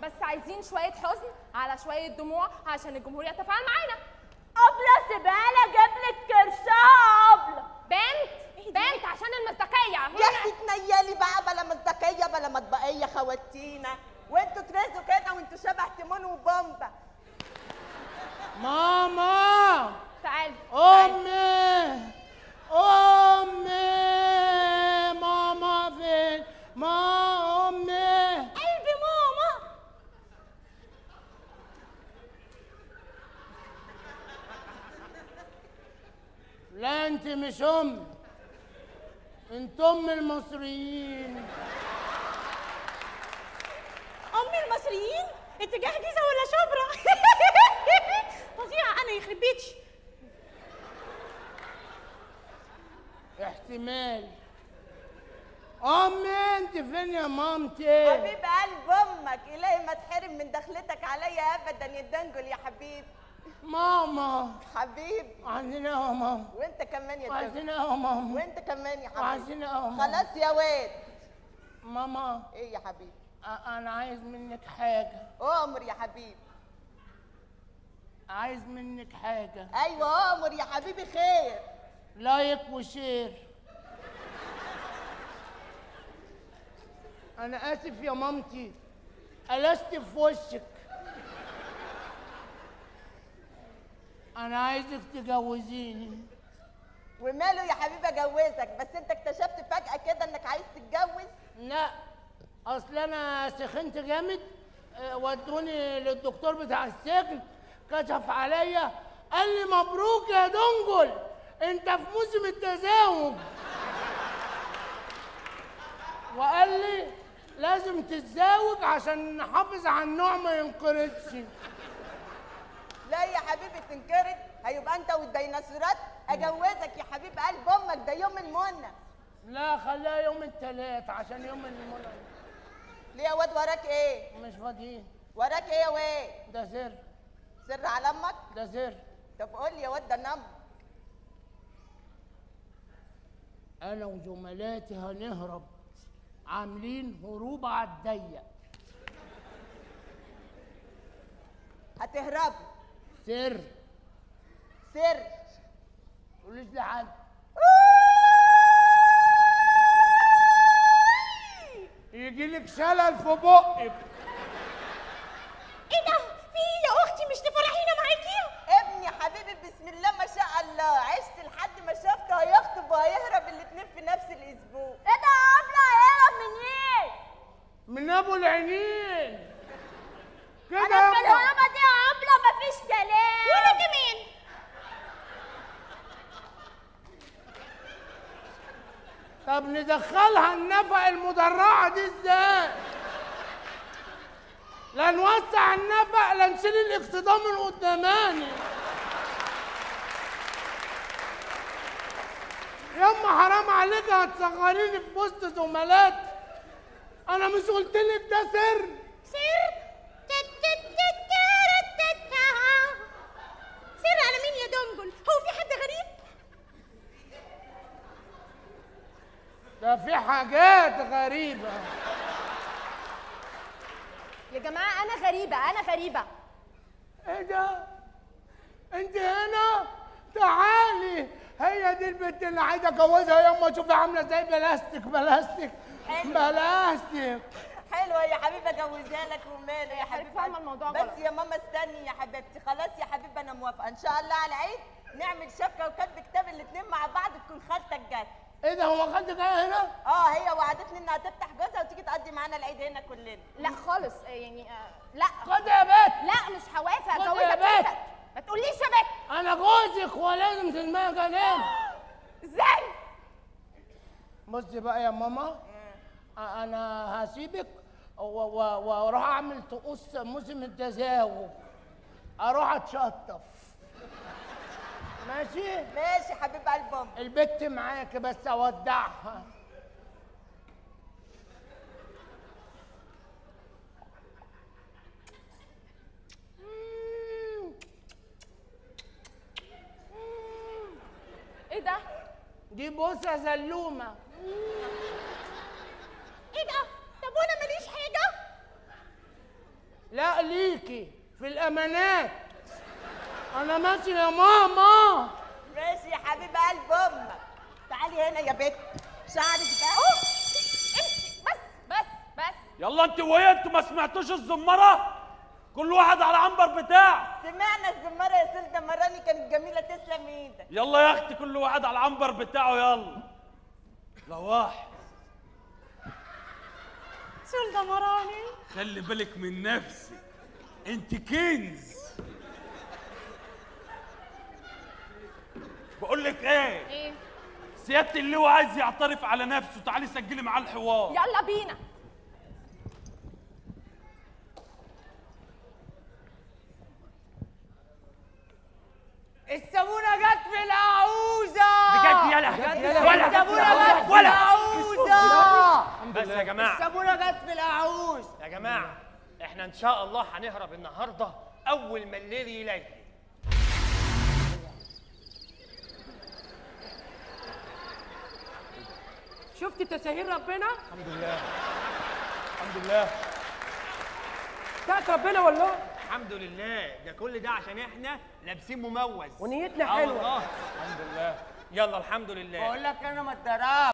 بس عايزين شويه حزن على شويه دموع عشان الجمهور يتفاعل معانا أبلة سيبالا جاب لك كرشها أبلة بنت بنت عشان المصداقيه يا اختي تنيلي بقى بلا مصداقيه بلا مطبقيه خواتينا وانتوا ترزوا كده وانتوا شبه تيمون وبومبا ماما تعالي امي امي ماما فين ما امي قلبي ماما لا انت مش ام انت ام المصريين أمي المصريين أنت جاهزة ولا شبرا فظيعة أنا يخرب بيتي احتمال امي انت فين يا مامتي حبيب قلب امك الهي ما تحرم من دخلتك عليا ابدا يا دنجل يا حبيب ماما حبيبي عايزين ايه يا ماما وانت كمان يا دنجل عايزين ايه يا ماما وانت كمان يا حبيبي وعايزين ايه يا ماما خلاص يا واد ماما ايه يا حبيبي أ- انا عايز منك حاجه امر يا حبيبي عايز منك حاجه ايوه امر يا حبيبي خير لايك وشير انا اسف يا مامتي قلشت في وشك انا عايزك تجوزيني وماله يا حبيبي اجوزك بس انت اكتشفت فجاه كده انك عايز تتجوز لا اصل انا سخنت جامد آه، ودوني للدكتور بتاع السجن كشف عليا قال لي مبروك يا دنجل انت في موسم التزاوج وقال لي لازم تتزاوج عشان نحافظ على النوع ما ينقرضش لا يا حبيبي تنكرت هيبقى انت والديناصورات اجوزك يا حبيب قلب امك ده يوم المنى لا خليها يوم التلات عشان يوم المنى ليه يا واد وراك ايه مش فاضيين وراك ايه يا واد ده سر سر على امك ده سر طب قول لي يا واد ده نمر انا وزملاتي هنهرب عاملين هروب على الضيق هتهربوا سر سر تقوليش لحد يجي لك شلل في بقك إيه ده؟ في إيه يا أختي مش تفرحينا معاكي؟ ابني حبيبي بسم الله ما شاء الله عشت لحد ما شفته هيخطب وهيهرب الاتنين في نفس الاسبوع إيه ده أبلة هيهرب من إيه؟ من ابو العينين كده أنا في يابا. الهربة دي يا أبلة مفيش كلام وأنا كمان طب ندخلها النفق المدرعه دي ازاي لا نوسع النفق لا نشيل الاقتدام من قداماني يما حرام عليك هتصغريني في وسط زملات انا مش قلت لك ده سر سر تت- تت- تت- تت- تت- آه. سر على مين يا دنجل؟ هو في حد غريب؟ ده في حاجات غريبه يا جماعه انا غريبه انا غريبه ايه ده انت هنا تعالي هي دي البنت اللي عايزه اتجوزها يما شوفي عامله زي بلاستيك بلاستيك حلو. بلاستيك حلوه يا حبيبي اجوزها لك وماله يا حبيبي فاهمة الموضوع بس غلط. يا ماما استني يا حبيبتي خلاص يا حبيبي انا موافقه ان شاء الله على العيد نعمل شبكه وكتب كتاب الاتنين مع بعض تكون خالتك جت ايه ده هو خالتك جايه هنا اه هي وعدتني انها تفتح جوزها وتيجي تقضي معانا العيد هنا كلنا لا خالص يعني آه، لا خد يا بنت لا مش هوافق خد يا اتجوزك بنت. كده ما تقوليش يا بنت انا جوزك ولازم تسمعي كلام ازاي بصي بقى يا ماما أ- انا هسيبك و- و- واروح اعمل طقوس موسم التزاوج اروح اتشطف ماشي ماشي حبيب قلب امك البت معاك بس اودعها ايه ده دي بوسه زلومه ايه ده؟ طب وانا ماليش حاجة؟ لا ليكي في الامانات انا ماشي يا ماما ماشي يا حبيب قلب امك تعالي هنا يا بت شعرك ده امشي بس بس بس يلا انت وهي انتوا ما سمعتوش الزمره كل واحد على عنبر بتاعه سمعنا الزمارة يا سيدة مراني كانت جميلة تسلم ايدك يلا يا اختي كل واحد على العنبر بتاعه يلا لواح سلطة مراني خلي بالك من نفسك انت كنز بقول لك ايه ايه سياده اللواء عايز يعترف على نفسه تعالي سجلي معاه الحوار يلا بينا الصابونه جت في العوزه بجد يلا ولا الصابونه جت في ولا العوزه بس يا جماعه الصابونه جت في العوز يا جماعه احنا ان شاء الله هنهرب النهارده اول ما الليل يليل شفت تساهيل ربنا الحمد لله بتاعت ربنا والله الحمد لله ده كل ده عشان احنا لابسين مموز ونيتنا آه حلوه والله الحمد لله يلا الحمد لله بقول لك انا ما اتضربت